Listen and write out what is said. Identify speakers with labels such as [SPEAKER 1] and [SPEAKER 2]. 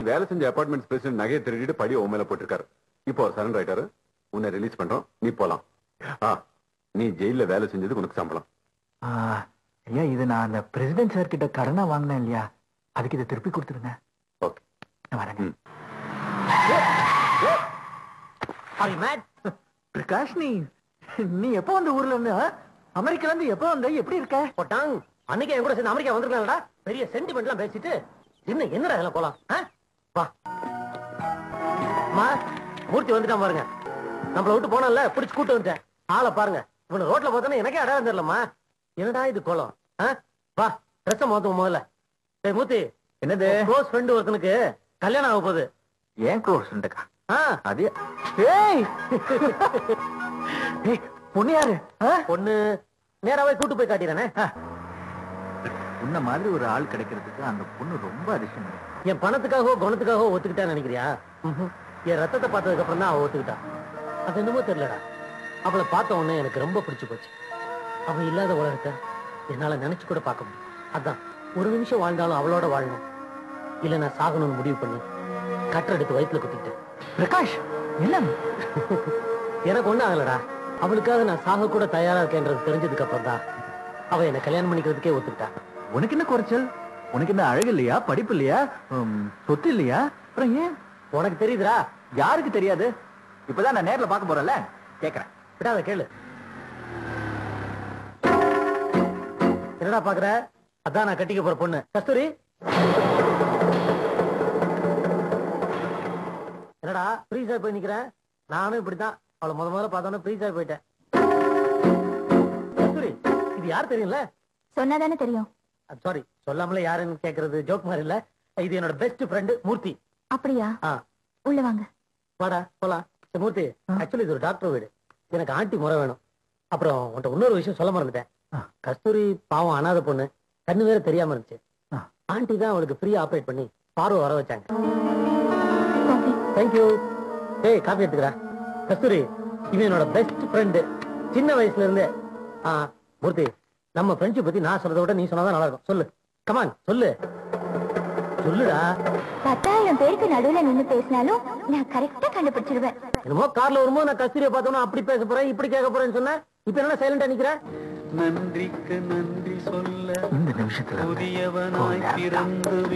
[SPEAKER 1] வேலை செஞ்ச apartment president நகையை திருடிட்டு படி உன் மேல போட்டிருக்காரு இப்போ சரண்டர் ஆயிட்டாரு உன்னை ரிலீஸ் பண்றோம் நீ போலாம் ஆ நீ ஜெயில வேலை செஞ்சதுக்கு உனக்கு சம்பளம்
[SPEAKER 2] ஆ, ஐயா இது நான் அந்த பிரசிடென்ட் சார் கிட்ட கடனா வாங்கினேன் இல்லையா அதுக்கு இதை திருப்பி கொடுத்துருங்க
[SPEAKER 1] ஓகே
[SPEAKER 2] நான் வரேங்க
[SPEAKER 1] ம்.
[SPEAKER 2] பிரகாஷ் நீ நீ எப்போ வந்த ஊர்ல இருந்து ஆ? அமெரிக்கால இருந்து எப்போ வந்த எப்படி இருக்க
[SPEAKER 3] போட்டாங் அன்னைக்கு என் கூட சேர்ந்து அமெரிக்கா வந்திருக்கலாம்டா பெரிய சென்டிமெண்ட்லாம் பேசிட்டு என்ன என்னடா இதெல்லாம் போலாம் ஆ? வா அம்மா மூர்த்தி வந்துட்டான் பாருங்க நம்மள விட்டு போனால பிடிச்சு கூட்டு வந்துட்டேன் ஆளை பாருங்க இவனை ரோட்ல பார்த்தோன்னா எனக்கே அடையாளம் தெரியலம்மா என்னடா இது கோலம் ஆ? வா ட்ரெஸ் மாத்துவோம் முதல்ல டேய் மூர்த்தி
[SPEAKER 2] என்னது
[SPEAKER 3] க்ளோஸ் ஃப்ரெண்டு ஒருத்தனுக்கு கல்யாணம் ஆக போகுது
[SPEAKER 2] ஏன் க்ளோஸ் உண்டுக்கா
[SPEAKER 3] ஆ
[SPEAKER 2] அது ஏய் ஏய் பொண்ணு யாரு ஆ?
[SPEAKER 3] பொண்ணு நேராவே கூட்டு போய் காட்டிடுறேனே
[SPEAKER 2] உன்ன மாதிரி ஒரு ஆள் கிடைக்கிறதுக்கு அந்த பொண்ணு ரொம்ப அதிர்ஷ்டம்
[SPEAKER 3] என் பணத்துக்காகவோ குணத்துக்காகவோ ஒத்துக்கிட்டான்னு நினைக்கிறியா ம்ஹும். என் ரத்தத்தை பார்த்ததுக்கு அப்புறம் தான் அவ ஒத்துக்கிட்டா அது என்னமோ தெரியலடா அவளை பார்த்த உடனே எனக்கு ரொம்ப பிடிச்சு போச்சு அவ இல்லாத உலகத்தை என்னால நினைச்சு கூட பார்க்க முடியும் அதான் ஒரு நிமிஷம் வாழ்ந்தாலும் அவளோட வாழணும் இல்ல நான் சாகணும்னு முடிவு பண்ணி கட்டர் எடுத்து வயித்துல குத்திக்கிட்டேன்
[SPEAKER 2] பிரகாஷ் என்ன
[SPEAKER 3] எனக்கு ஒண்ணும் ஆகலடா அவளுக்காக நான் சாக கூட தயாரா இருக்கேன்றது தெரிஞ்சதுக்கு அப்புறம் தான் அவ என்னை கல்யாணம் பண்ணிக்கிறதுக்கே ஒத்துக்கிட்டா
[SPEAKER 2] உனக்கு என்ன குறைச்சல் உனக்கு என்ன அழகு இல்லையா படிப்பு இல்லையா உம், சொத்து இல்லையா அப்புறம் ஏன்
[SPEAKER 3] உனக்கு தெரியுதுடா
[SPEAKER 2] யாருக்கு தெரியாது இப்பதான் நான் நேர்ல பார்க்க போறேன்ல கேக்குறேன்
[SPEAKER 3] விடாத கேளு என்னடா பாக்குற அதான் நான் கட்டிக்க போற பொண்ணு கஸ்தூரி என்னடா ஃப்ரீஸ் ஆகி போய் நிக்கிறேன் நானும் இப்படித்தான் அவளை முத முதல்ல பார்த்தோன்னே ஃப்ரீஸ் ஆகி போயிட்டேன் கஸ்தூரி இது யார் தெரியும்ல
[SPEAKER 4] சொன்னாதானே தெரியும்
[SPEAKER 3] சாரி சொல்லாமலே யாருன்னு கேக்குறது ஜோக் மாதிரி இல்ல இது என்னோட பெஸ்ட் ஃப்ரெண்டு மூர்த்தி
[SPEAKER 4] அப்படியா
[SPEAKER 3] ஆ
[SPEAKER 4] உள்ள வாங்க
[SPEAKER 3] வாடா போலாம் சரி, மூர்த்தி
[SPEAKER 2] ஆ.
[SPEAKER 3] ஆக்சுவலி இது ஒரு டாக்டர் வீடு எனக்கு ஆண்டி முறை வேணும் அப்புறம் உன்ட்ட இன்னொரு விஷயம் சொல்ல மறந்துட்டேன்
[SPEAKER 2] ஆ.
[SPEAKER 3] கஸ்தூரி பாவம் அனாதை பொண்ணு கண்ணு வேற தெரியாம இருந்துச்சு
[SPEAKER 2] ஆ.
[SPEAKER 3] ஆண்டி தான் அவளுக்கு ஃப்ரீ ஆப்ரேட் பண்ணி பார்வை வர வச்சாங்க
[SPEAKER 4] காஃபி
[SPEAKER 3] தேங்க்யூ டேய் காப்பி எடுத்துக்கிறா கஸ்தூரி இவன் என்னோட பெஸ்ட் ஃப்ரெண்டு சின்ன வயசுல இருந்தே ஆ மூர்த்தி நம்ம ஃப்ரெண்ட்ஷிப் பத்தி நான் சொல்றதை விட நீ சொன்னாதான் நல்லா இருக்கும் சொல்லு கமான் சொல்லு சொல்லுடா
[SPEAKER 4] பத்தாயிரம் பேருக்கு நடுவுல நின்னு பேசினாலும் நான் கரெக்டா கண்டுபிடிச்சிருவேன்
[SPEAKER 3] என்னமோ கார்ல வரும்போது நான் கஸ்தூரியை பார்த்தோன்னா அப்படி பேச போறேன் இப்படி கேட்க போறேன்னு சொன்னேன் இப்ப என்ன சைலண்டா நிக்கிற
[SPEAKER 5] நன்றிக்கு நன்றி சொல்ல
[SPEAKER 2] இந்த நிமிஷத்துல
[SPEAKER 5] புதியவனாய் பிறந்து